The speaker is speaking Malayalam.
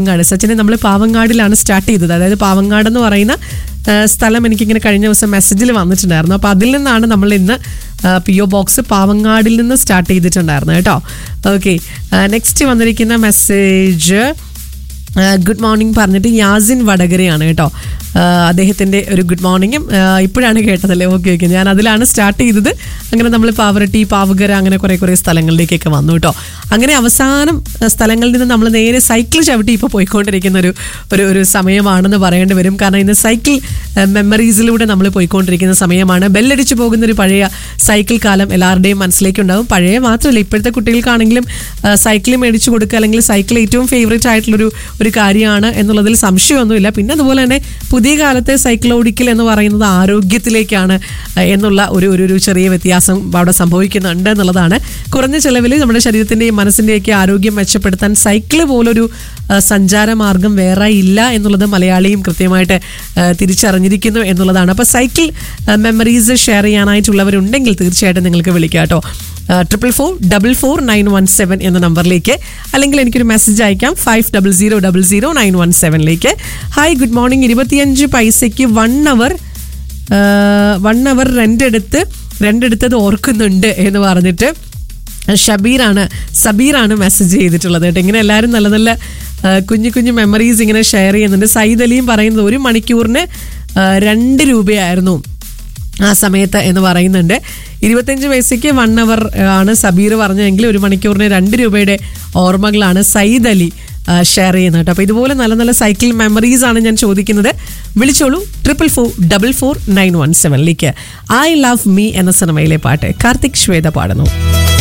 പാവങ്ങാട് സച്ചിനെ നമ്മൾ പാവങ്ങാടിലാണ് സ്റ്റാർട്ട് ചെയ്തത് അതായത് പാവങ്ങാട് എന്ന് പറയുന്ന ആ, സ്ഥലം എനിക്കിങ്ങനെ കഴിഞ്ഞ ദിവസം മെസ്സേജിൽ വന്നിട്ടുണ്ടായിരുന്നു അപ്പോൾ അതിൽ നിന്നാണ് നമ്മൾ ഇന്ന് പി ഒ ബോക്സ് പാവങ്ങാടിൽ നിന്ന് സ്റ്റാർട്ട് ചെയ്തിട്ടുണ്ടായിരുന്നു കേട്ടോ ഓക്കെ നെക്സ്റ്റ് വന്നിരിക്കുന്ന മെസ്സേജ് ഗുഡ് മോർണിംഗ് പറഞ്ഞിട്ട് യാസിൻ വടകരയാണ് കേട്ടോ ആ, അദ്ദേഹത്തിൻ്റെ ഒരു ഗുഡ് മോർണിംഗും ആ, ഇപ്പോഴാണ് കേട്ടതല്ലേ ഓക്കെ ഓക്കെ ഞാൻ അതിലാണ് സ്റ്റാർട്ട് ചെയ്തത് അങ്ങനെ നമ്മൾ പാവറട്ടി പാവകര അങ്ങനെ കുറേ കുറേ സ്ഥലങ്ങളിലേക്കൊക്കെ വന്നു കേട്ടോ അങ്ങനെ അവസാനം ആ, സ്ഥലങ്ങളിൽ നിന്ന് നമ്മൾ നേരെ സൈക്കിൾ ചവിട്ടി ഇപ്പോൾ പോയിക്കൊണ്ടിരിക്കുന്ന ഒരു ഒരു ഒരു സമയമാണെന്ന് പറയേണ്ടി വരും കാരണം ഇന്ന് സൈക്കിൾ ആ, മെമ്മറീസിലൂടെ നമ്മൾ പോയിക്കൊണ്ടിരിക്കുന്ന സമയമാണ് ബെല്ലടിച്ച് പോകുന്ന ഒരു പഴയ സൈക്കിൾ കാലം എല്ലാവരുടെയും മനസ്സിലേക്ക് ഉണ്ടാവും പഴയ മാത്രമല്ല ഇപ്പോഴത്തെ കുട്ടികൾക്കാണെങ്കിലും ആ, സൈക്കിൾ മേടിച്ചു കൊടുക്കുക അല്ലെങ്കിൽ സൈക്കിൾ ഏറ്റവും ഫേവറേറ്റ് ആയിട്ടുള്ളൊരു ഒരു കാര്യമാണ് എന്നുള്ളതിൽ സംശയമൊന്നുമില്ല പിന്നെ അതുപോലെ തന്നെ പുതിയ കാലത്തെ സൈക്കിൾ ഓടിക്കൽ എന്ന് പറയുന്നത് ആരോഗ്യത്തിലേക്കാണ് ആ, എന്നുള്ള ഒരു ഒരു ഒരു ചെറിയ വ്യത്യാസം അവിടെ സംഭവിക്കുന്നുണ്ട് എന്നുള്ളതാണ് കുറഞ്ഞ ചെലവിൽ നമ്മുടെ ശരീരത്തിൻ്റെയും മനസ്സിൻ്റെയൊക്കെ ആരോഗ്യം മെച്ചപ്പെടുത്താൻ സൈക്കിൾ പോലൊരു ആ, സഞ്ചാരമാർഗം വേറെ ഇല്ല എന്നുള്ളത് മലയാളിയും കൃത്യമായിട്ട് ആ, തിരിച്ചറിഞ്ഞിരിക്കുന്നു എന്നുള്ളതാണ് അപ്പോൾ സൈക്കിൾ മെമ്മറീസ് ഷെയർ ചെയ്യാനായിട്ടുള്ളവരുണ്ടെങ്കിൽ തീർച്ചയായിട്ടും നിങ്ങൾക്ക് വിളിക്കാം കേട്ടോ triple four double four nine one seven എന്ന നമ്പറിലേക്ക് അല്ലെങ്കിൽ എനിക്കൊരു മെസ്സേജ് അയക്കാം five double zero double zero nine one സെവനിലേക്ക് ഹായ് ഗുഡ് മോർണിംഗ് ഇരുപത്തിയഞ്ച് പൈസയ്ക്ക് one hour one hour rent എടുത്ത് റെൻ്റ് എടുത്തത് ഓർക്കുന്നുണ്ട് എന്ന് പറഞ്ഞിട്ട് ഷബീറാണ് സബീറാണ് മെസ്സേജ് ചെയ്തിട്ടുള്ളത് കേട്ടോ ഇങ്ങനെ എല്ലാവരും നല്ല നല്ല ആ, കുഞ്ഞു കുഞ്ഞു മെമ്മറീസ് ഇങ്ങനെ ഷെയർ ചെയ്യുന്നുണ്ട് സയ്യിദ് അലിയും പറയുന്നത് ഒരു മണിക്കൂറിന് ആ, രണ്ട് രൂപയായിരുന്നു ആ സമയത്ത് എന്ന് പറയുന്നുണ്ട് ഇരുപത്തഞ്ച് പൈസയ്ക്ക് വൺ അവർ ആണ് സബീർ പറഞ്ഞതെങ്കിൽ ഒരു മണിക്കൂറിന് രണ്ട് രൂപയുടെ ഓർമ്മകളാണ് സയ്യിദ് അലി ഷെയർ ചെയ്യുന്നത് കേട്ടോ അപ്പോൾ ഇതുപോലെ നല്ല നല്ല സൈക്കിൾ മെമ്മറീസ് ആണ് ഞാൻ ചോദിക്കുന്നത് വിളിച്ചോളൂ triple four double four nine one സെവനിലേക്ക് ഐ ലവ് മീ എന്ന സിനിമയിലെ പാട്ട് കാർത്തിക് ശ്വേത പാടുന്നു